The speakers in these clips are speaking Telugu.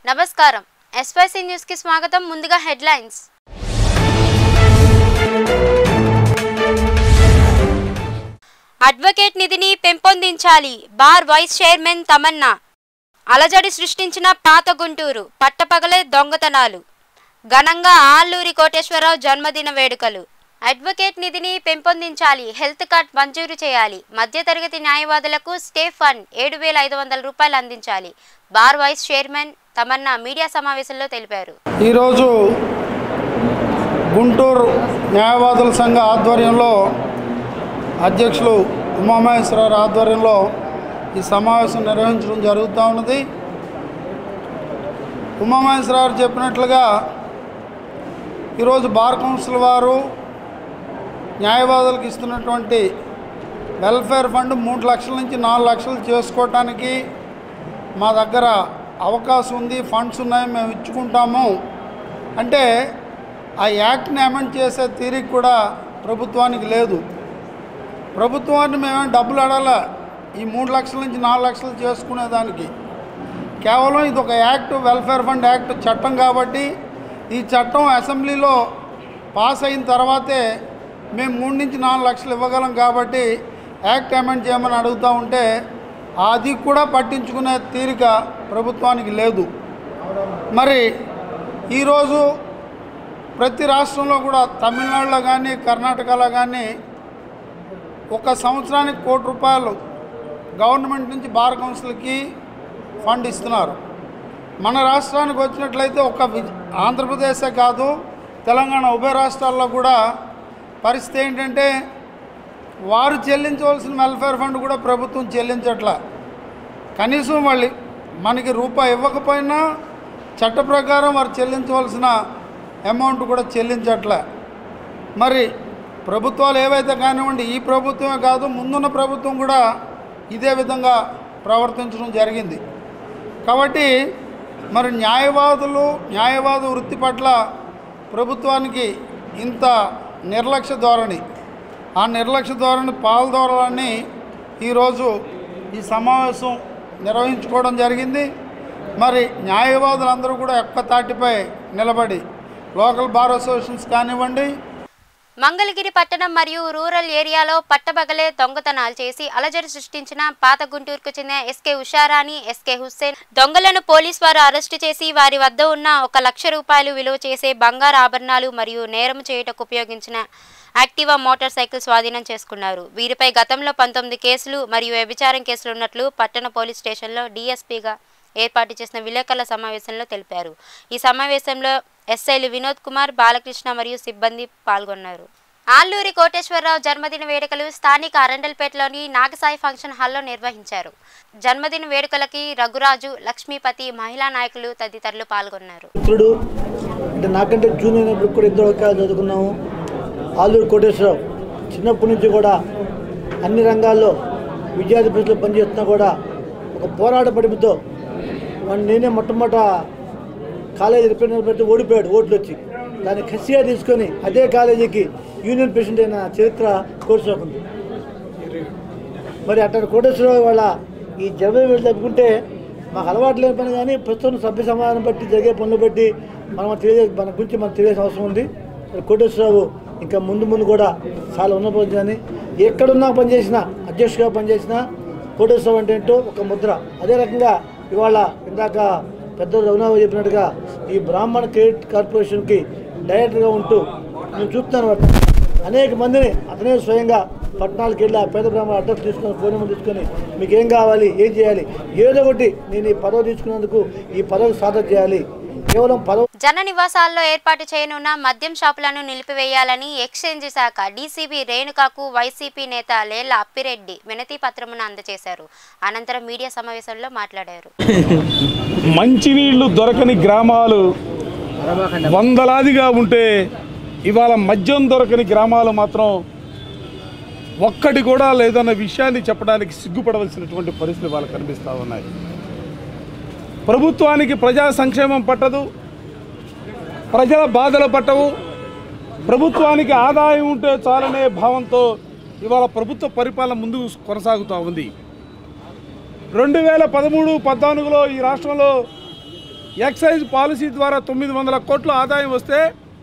నమస్కారం ఎస్వైసీ న్యూస్ కి స్వాగతం ముందుగా హెడ్లైన్స్ అడ్వకేట్ నిధిని పెంపొందించాలి బార్ వైస్ చైర్మన్ తమన్నా అలజడి సృష్టించిన పాత గుంటూరు పట్టపగలే దొంగతనాలు ఘనంగా ఆల్లూరి కోటేశ్వరరావు జన్మదిన వేడుకలు అడ్వకేట్ నిధిని పెంపొందించాలి హెల్త్ కార్డ్ మంజూరు చేయాలి మధ్యతరగతి న్యాయవాదులకు స్టే ఫండ్ ఏడు వేల ఐదు వందల రూపాయలు అందించాలి bar vice chairman Tamanna media సమావేశంలో తెలిపారు ఈరోజు గుంటూరు న్యాయవాదుల సంఘ ఆధ్వర్యంలో అధ్యక్షులు ఉమామహేశ్వరరావు ఆధ్వర్యంలో ఈ సమావేశం నిర్వహించడం జరుగుతూ ఉన్నది ఉమామహేశ్వరరావు చెప్పినట్లుగా ఈరోజు బార్ కౌన్సిల్ వారు న్యాయవాదులకు ఇస్తున్నటువంటి వెల్ఫేర్ ఫండ్ మూడు లక్షల నుంచి నాలుగు లక్షలు చేసుకోవటానికి మా దగ్గర అవకాశం ఉంది ఫండ్స్ ఉన్నాయి మేము ఇచ్చుకుంటాము అంటే ఆ యాక్ట్ని అమెండ్ చేసే తీరిక కూడా ప్రభుత్వానికి లేదు ప్రభుత్వాన్ని మేమేం డబ్బులు అడాల ఈ మూడు లక్షల నుంచి నాలుగు లక్షలు చేసుకునేదానికి కేవలం ఇది ఒక యాక్ట్ వెల్ఫేర్ ఫండ్ యాక్ట్ చట్టం కాబట్టి ఈ చట్టం అసెంబ్లీలో పాస్ అయిన తర్వాతే మేము మూడు నుంచి నాలుగు లక్షలు ఇవ్వగలం కాబట్టి యాక్ట్ అమెండ్ చేయమని అడుగుతూ ఉంటే అది కూడా పట్టించుకునే తీరిక ప్రభుత్వానికి లేదు మరి ఈరోజు ప్రతి రాష్ట్రంలో కూడా తమిళనాడులో కానీ కర్ణాటకలో కానీ ఒక సంవత్సరానికి కోటి రూపాయలు గవర్నమెంట్ నుంచి బార్ కౌన్సిల్కి ఫండ్ ఇస్తున్నారు మన రాష్ట్రానికి వచ్చినట్లయితే ఒక వి- ఆంధ్రప్రదేశే కాదు తెలంగాణ ఉభయ రాష్ట్రాల్లో కూడా పరిస్థితి ఏంటంటే వారు చెల్లించవలసిన వెల్ఫేర్ ఫండ్ కూడా ప్రభుత్వం చెల్లించట్ల కనీసం వాళ్ళు మనకి రూపాయి ఇవ్వకపోయినా చట్ట ప్రకారం వారు చెల్లించవలసిన అమౌంట్ కూడా చెల్లించట్లే మరి ప్రభుత్వాలు ఏవైతే కానివ్వండి ఈ ప్రభుత్వమే కాదు ముందున్న ప్రభుత్వం కూడా ఇదే విధంగా ప్రవర్తించడం జరిగింది కాబట్టి మరి న్యాయవాదులు న్యాయవాద వృత్తి పట్ల ప్రభుత్వానికి ఇంత నిర్లక్ష్య ధోరణి ఆ నిర్లక్ష్య ధోరణి పాల్దోరాలని ఈరోజు ఈ సమావేశం నిర్వహించుకోవడం జరిగింది మరి న్యాయవాదులందరూ కూడా ఒక్క తాటిపై నిలబడి లోకల్ బార్ అసోసియేషన్స్ కానివ్వండి మంగళగిరి పట్టణం మరియు రూరల్ ఏరియాలో పట్టబగలే దొంగతనాలు చేసి అలజడి సృష్టించిన పాత గుంటూరుకు చెందిన ఎస్కే ఉషారాణి ఎస్కే హుస్సేన్ దొంగలను పోలీస్ వారు అరెస్టు చేసి వారి వద్ద ఉన్న ఒక లక్ష రూపాయలు విలువ చేసే బంగారు ఆభరణాలు మరియు నేరం చేయుటకు ఉపయోగించిన యాక్టివా మోటార్ సైకిల్ స్వాధీనం చేసుకున్నారు వీరిపై గతంలో పంతొమ్మిది కేసులు మరియు వ్యభిచారం కేసులు ఉన్నట్లు పట్టణ పోలీస్ స్టేషన్లో డీఎస్పీగా ఏర్పాటు చేసిన విలేకరుల సమావేశంలో తెలిపారు ఈ సమావేశంలో ఎస్ఐలు వినోద్ కుమార్ బాలకృష్ణ మరియు సిబ్బంది పాల్గొన్నారు ఆల్లూరి కోటేశ్వరరావు జన్మదిన వేడుకలు స్థానిక అరండల్పేటలోని నాగసాయి ఫంక్షన్ హాల్లో నిర్వహించారు జన్మదిన వేడుకలకి రఘురాజు లక్ష్మీపతి మహిళా నాయకులు తదితరులు పాల్గొన్నారు మిత్రుడు అంటే నాకంటే జూనియర్ అయినప్పుడు కూడా ఇద్దరు ఒక చదువుకున్నాము ఆలూరు కోటేశ్వరరావు చిన్నప్పటి నుంచి కూడా అన్ని రంగాల్లో విద్యార్థి పరిస్థితులు పనిచేస్తున్నా కూడా ఒక పోరాట పడిపుతో వాడిని నేనే మొట్టమొదట కాలేజీ రిప్రజెంటేటివ్ పెడితే ఓడిపోయాడు ఓట్లు వచ్చి దాన్ని కసిగా తీసుకొని అదే కాలేజీకి యూనియన్ ప్రెసిడెంట్ అయిన చరిత్ర కోర్సులోకి ఉంది మరి అట్లా కోటేశ్వరరావు వాళ్ళ ఈ జనవరి వేలు తప్పుకుంటే మాకు అలవాటు లేని పని కానీ ప్రస్తుతం సభ్య సమాధానం బట్టి జరిగే పనులు బట్టి మనం తెలియ మన గురించి మనకు తెలియాల్సిన అవసరం ఉంది మరి కోటేశ్వరరావు ఇంకా ముందు ముందు కూడా చాలా ఉన్నపోతుంది కానీ ఎక్కడున్నా పనిచేసిన అధ్యక్షుడిగా పనిచేసిన కోటేశ్వరరావు అంటే ఏంటో ఒక ముద్ర అదే రకంగా ఇవాళ ఇందాక పెద్ద రఘునాథ్ చెప్పినట్టుగా ఈ బ్రాహ్మణ క్రెడిట్ కార్పొరేషన్కి డైరెక్టర్గా ఉంటూ నేను చూస్తున్నాను వాటిని. అనేక మందిని అతనే స్వయంగా పట్టణాలకు వెళ్ళి ఆ పేద బ్రాహ్మణ అడ్రస్ తీసుకొని ఫోన్ నెంబర్ తీసుకొని మీకు ఏం కావాలి ఏం చేయాలి ఏదో ఒకటి నేను ఈ పదవి తీసుకున్నందుకు ఈ పదవి సాధన చేయాలి కేవలం పదవి జన నివాసాల్లో ఏర్పాటు చేయనున్న మద్యం షాపులను నిలిపివేయాలని ఎక్స్చేంజ్ శాఖ డీసీబీ రేణుకాకు వైసీపీ నేత లేళ్ల అప్పిరెడ్డి వినతి పత్రమును అందజేశారు అనంతరం మీడియా సమావేశంలో మాట్లాడారు మంచినీళ్లు దొరకని గ్రామాలు వందలాదిగా ఉంటే ఇవాళ మద్యం దొరకని గ్రామాలు మాత్రం ఒక్కటి కూడా లేదన్న విషయాన్ని చెప్పడానికి సిగ్గుపడవలసినటువంటి పరిస్థితులు వాళ్ళకు కనిపిస్తూ ఉన్నాయి ప్రభుత్వానికి ప్రజా సంక్షేమం పట్టదు ప్రజల బాధలు పట్టవు ప్రభుత్వానికి ఆదాయం ఉంటే చాలనే భావంతో ఇవాళ ప్రభుత్వ పరిపాలన ముందుకు కొనసాగుతూ ఉంది రెండు వేల పదమూడు పద్నాలుగులో ఈ రాష్ట్రంలో ఎక్సైజ్ పాలసీ ద్వారా తొమ్మిది వందల కోట్ల ఆదాయం వస్తే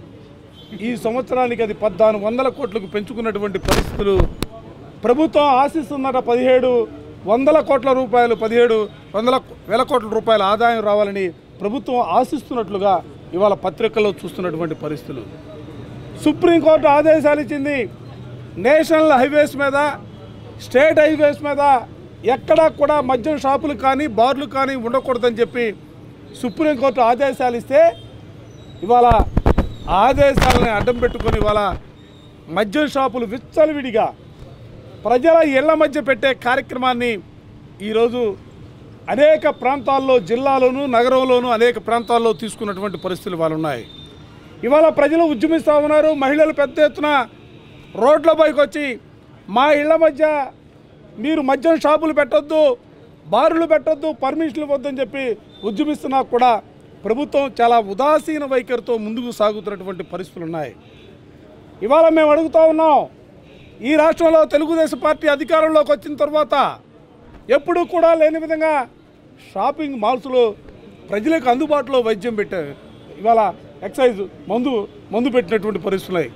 ఈ సంవత్సరానికి అది పద్నాలుగు వందల కోట్లకు పెంచుకున్నటువంటి పరిస్థితులు ప్రభుత్వం ఆశిస్తున్నట పదిహేడు వందల కోట్ల రూపాయలు పదిహేడు వందల వేల కోట్ల రూపాయల ఆదాయం రావాలని ప్రభుత్వం ఆశిస్తున్నట్లుగా ఇవాళ పత్రికల్లో చూస్తున్నటువంటి పరిస్థితులు సుప్రీంకోర్టు ఆదేశాలు ఇచ్చింది నేషనల్ హైవేస్ మీద స్టేట్ హైవేస్ మీద ఎక్కడా కూడా మద్యం షాపులు కానీ బార్లు కానీ ఉండకూడదని చెప్పి సుప్రీంకోర్టు ఆదేశాలు ఇస్తే ఇవాళ ఆ ఆదేశాలని అడ్డం పెట్టుకొని ఇవాళ మద్యం షాపులు విచ్చలవిడిగా ప్రజల ఇళ్ల మధ్య పెట్టే కార్యక్రమాన్ని ఈరోజు అనేక ప్రాంతాల్లో జిల్లాలోను నగరంలోను అనేక ప్రాంతాల్లో తీసుకున్నటువంటి పరిస్థితులు వాళ్ళు ఉన్నాయి ఇవాళ ప్రజలు ఉద్యమిస్తూ ఉన్నారు మహిళలు పెద్ద ఎత్తున రోడ్లపైకి వచ్చి మా ఇళ్ల మధ్య మీరు మద్యం షాపులు పెట్టొద్దు బారులు పెట్టొద్దు పర్మిషన్లు ఇవ్వద్దని చెప్పి ఉద్యమిస్తున్నా కూడా ప్రభుత్వం చాలా ఉదాసీన వైఖరితో ముందుకు సాగుతున్నటువంటి పరిస్థితులు ఉన్నాయి ఇవాళ మేము అడుగుతా ఉన్నాం ఈ రాష్ట్రంలో తెలుగుదేశం పార్టీ అధికారంలోకి వచ్చిన తర్వాత ఎప్పుడూ కూడా లేని విధంగా షాపింగ్ మాల్స్లో ప్రజలకు అందుబాటులో వైద్యం పెట్టారు ఇవాళ ఎక్సైజ్ మందు మందు పెట్టినటువంటి పరిస్థితులు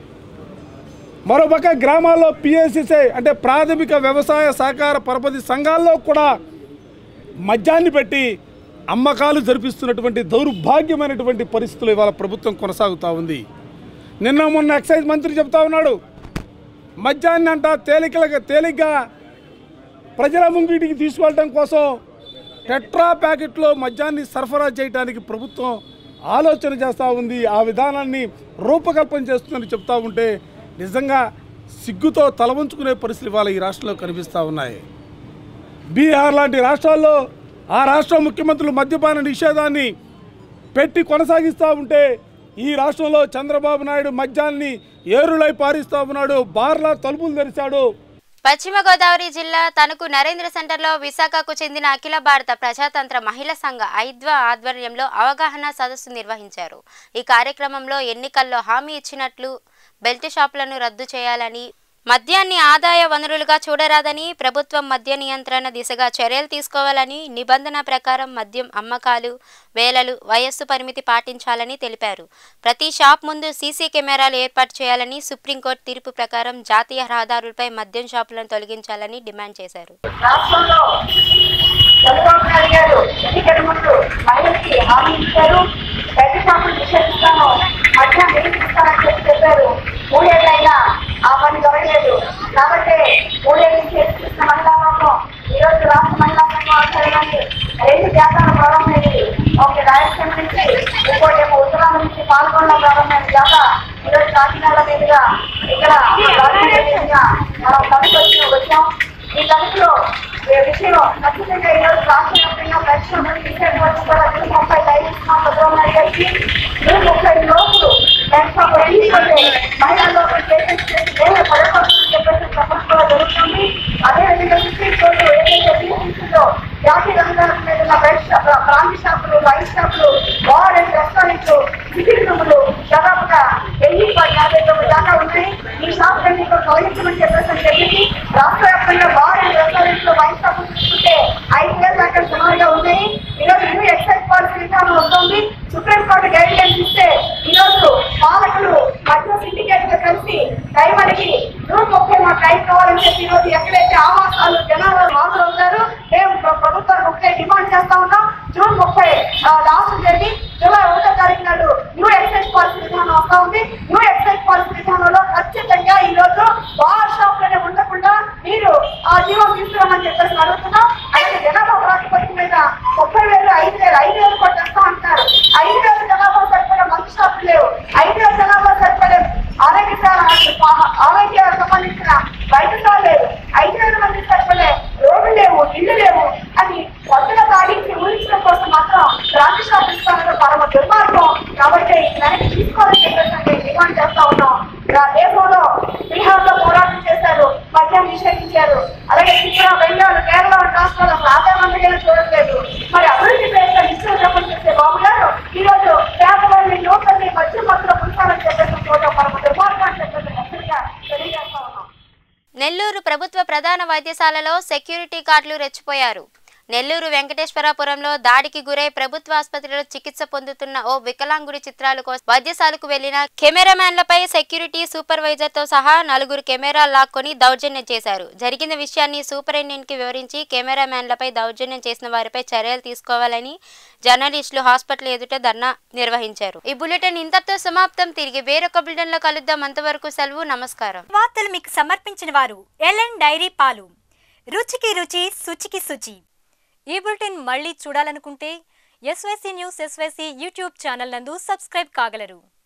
మరోపక్క గ్రామాల్లో పిఎస్సిసై అంటే ప్రాథమిక వ్యవసాయ సహకార పరపతి సంఘాల్లో కూడా మద్యాన్ని పెట్టి అమ్మకాలు జరిపిస్తున్నటువంటి దౌర్భాగ్యమైనటువంటి పరిస్థితులు ఇవాళ ప్రభుత్వం కొనసాగుతూ ఉంది నిన్న మొన్న ఎక్సైజ్ మంత్రి చెప్తా ఉన్నాడు మద్యాన్ని అంట తేలికలుగా తేలిగ్గా ప్రజల ముంగిటికి తీసుకెళ్ళడం కోసం టెట్రా ప్యాకెట్లో మద్యాన్ని సరఫరా చేయడానికి ప్రభుత్వం ఆలోచన చేస్తూ ఉంది ఆ విధానాన్ని రూపకల్పన చేస్తుందని చెప్తా ఉంటే నిజంగా సిగ్గుతో తలవంచుకునే పరిస్థితులు ఇవాళ ఈ రాష్ట్రంలో కనిపిస్తూ ఉన్నాయి బీహార్ లాంటి రాష్ట్రాల్లో ఆ రాష్ట్ర ముఖ్యమంత్రులు మద్యపాన నిషేధాన్ని పెట్టి కొనసాగిస్తూ ఉంటే ఈ రాష్ట్రంలో చంద్రబాబు నాయుడు మద్యాన్ని ఏరులై పారిస్తూ ఉన్నాడు బార్ల తలుపులు తెరిచాడు పశ్చిమ గోదావరి జిల్లా తణుకు నరేంద్ర సెంటర్లో విశాఖకు చెందిన అఖిల భారత ప్రజాతంత్ర మహిళా సంఘ ఐద్వా ఆధ్వర్యంలో అవగాహన సదస్సు నిర్వహించారు ఈ కార్యక్రమంలో ఎన్నికల్లో హామీ ఇచ్చినట్లు బెల్ట్ షాపులను రద్దు చేయాలని మద్యాన్ని ఆదాయ వనరులుగా చూడరాదని ప్రభుత్వం మద్య నియంత్రణ దిశగా చర్యలు తీసుకోవాలని నిబంధన ప్రకారం మద్యం అమ్మకాలు వేలలు వయస్సు పరిమితి పాటించాలని తెలిపారు ప్రతి షాప్ ముందు సీసీ కెమెరాలు ఏర్పాటు చేయాలని సుప్రీంకోర్టు తీర్పు ప్రకారం జాతీయ రహదారులపై మద్యం షాపులను తొలగించాలని డిమాండ్ చేశారు రాష్ట్రంలో చంద్రబాబు నాయుడు గారు ఎన్నికల ముందు మహిళలకి హామీ ఇచ్చారు పెద్ద షాపులు నిషేధిస్తాను మధ్య నిరూపిస్తానని చెప్పి చెప్పారు మూడేళ్ళైనా ఆ పని జరగలేదు కాబట్టి మూడేళ్ళ నుంచి ఎదుర్కొన్న మహిళా లోకం ఈ రోజు రాష్ట్ర మహిళా సంఘం ఆధ్వర్యాన్ని రెండు జాతర ప్రారంభమైంది ఒకటి రాయలసీమ నుంచి ఇంకోటి ఏమో ఉత్తరాంధ్ర నుంచి పాల్గొనడం ప్రారంభమైంది జాత ఈ రోజు కాకినాడ మీదుగా ఇక్కడ రాజమండ్రి మీదుగా మనం తనకు వచ్చి వచ్చాం ఈ తరచులో విషయం ఖచ్చితంగా ఈరోజు రాష్ట్ర వ్యాప్తంగా పరిశ్రమలు టీషర్ట్ వరకు కూడా జూన్ ముప్పై లైసెన్స్ మా చంద్రబాబు గారికి జూన్ ముప్పై లోపు ప్లాట్ఫామ్ వెళ్ళిపోతే మహిళా లోపల కేసెస్ చేసి వేరే పడకూడదని చెప్పేసి చెప్పడం కూడా జరుగుతుంది అదేవిధంగా సుప్రీంకోర్టు ఏదైతే తీర్చిందో జాతీయ రంగాల మీద ఉన్న బెడ్ షాప్ బ్రాండ్ షాపులు వైన్ షాపులు బార్ అండ్ రెస్టారెంట్లు టిఫిన్ రూములు దాదాపుగా వెయ్యి పది యాభై తొమ్మిది దాకా ఉన్నాయి ఈ షాపులన్నీ కూడా తొలగించమని చెప్పేసి అని చెప్పింది రాష్ట్ర వ్యాప్తంగా బార్ అండ్ రెస్టారెంట్స్ లో వైన్ షాపులు చూసుకుంటే ఐదు వేల దాకా సుమారుగా ఉన్నాయి ఈరోజు న్యూ ఎక్సైజ్ పాలసీ విధానం వస్తుంది సుప్రీంకోర్టు గైడ్ లైన్స్ ఇస్తే ఈరోజు పాలకులు మధ్య సిండికేట్ గా కలిసి టైం అడిగి జూన్ ముప్పై మా టైం కావాలని చెప్పి ఈరోజు ఎక్కడైతే ఆవాసాలు జనాలు హాజరు అవుతారు మేము ప్ర- ప్రభుత్వానికి ఒకటే డిమాండ్ చేస్తా ఉన్నాం జూన్ ముప్పై లాస్ట్ జరిగి జూలై ఒకటో తారీఖు నాడు న్యూ ఎక్సైజ్ పాలసీ విధానం వస్తా ఉంది న్యూ ఎక్సైజ్ పాలసీ విధానంలో ఖచ్చితంగా ఈ రోజు బార్ షాప్ లోనే ఉండకుండా మీరు ఆ జీవం తీసుకురామని చెప్పేసి అడుగుతున్నాం అయితే జనాభా ప్రాతిపదిక మీద ముప్పై వేలు ఐదు వేలు ఐదు వేలు కూడా తెస్తా అంటున్నారు ఐదు వేల జనాభా సరిపడే మంచి షాపులు లేవు ఐదు వేల జనాభా సరిపడే ఆరోగ్య ఆరోగ్య సంబంధించిన వైద్యశాల లేవు ఐదు వేల మంది సరిపడే రోడ్లు లేవు ఇల్లు లేవు అని కొత్తగా తాగించి ఊరించడం కోసం మాత్రం రాష్ట్ర షాప్ ఇస్తానని పరమ దుర్మార్గం కాబట్టి వెనక్కి తీసుకోవాలని చెప్పేసి మేము డిమాండ్ చేస్తా ఉన్నాం ఆ దేశంలో బీహార్ లో పోరాటం చేశారు మద్యం నిషేధించారు అలాగే త్రిపుర బెంగాల్ కేరళ వంటి రాష్ట్రాలు అసలు ఆదాయమందిగా చూడట్లేదు మరి అభివృద్ధి పేరుతో నిశ్చయ చెప్పని చేసే బాబు గారు ఈ రోజు పేదవాళ్ళని యువతల్ని మధ్య మధ్యలో పుంచాలని చెప్పేసి చూడడం పరమ దుర్మార్గం అని చెప్పేసి హెచ్చరిక తెలియజేస్తా ఉన్నాం నెల్లూరు ప్రభుత్వ ప్రధాన వైద్యశాలలో సెక్యూరిటీ గార్డులు రెచ్చిపోయారు నెల్లూరు వెంకటేశ్వరపురంలో దాడికి గురై ప్రభుత్వ ఆసుపత్రిలో చికిత్స పొందుతున్న ఓ వికలాంగుడి చిత్రాల కోసం వైద్యశాలకు వెళ్లిన కెమెరామ్యాన్లపై సెక్యూరిటీ సూపర్వైజర్ తో సహా నలుగురు కెమెరాలు లాక్కొని దౌర్జన్యం చేశారు జరిగిన విషయాన్ని సూపరింటెండెంట్ కి వివరించి కెమెరామ్యాన్లపై దౌర్జన్యం చేసిన వారిపై చర్యలు తీసుకోవాలని జర్నలిస్టులు హాస్పిటల్ ఎదుట ధర్నా నిర్వహించారు ఈ బులెటిన్ ఇంతటితో సమాప్తం తిరిగి వేరొక బులెటిన్ లో కలుద్దాం అంతవరకు సెలవు నమస్కారం వార్తలు మీకు సమర్పించిన వారు ఎల్ఎన్ డైరీ పాలు రుచికి రుచి శుచికి శుచి ఈ బులెటిన్ మళ్ళీ చూడాలనుకుంటే SYC news SYC YouTube channel నందు సబ్స్క్రైబ్ కాగలరు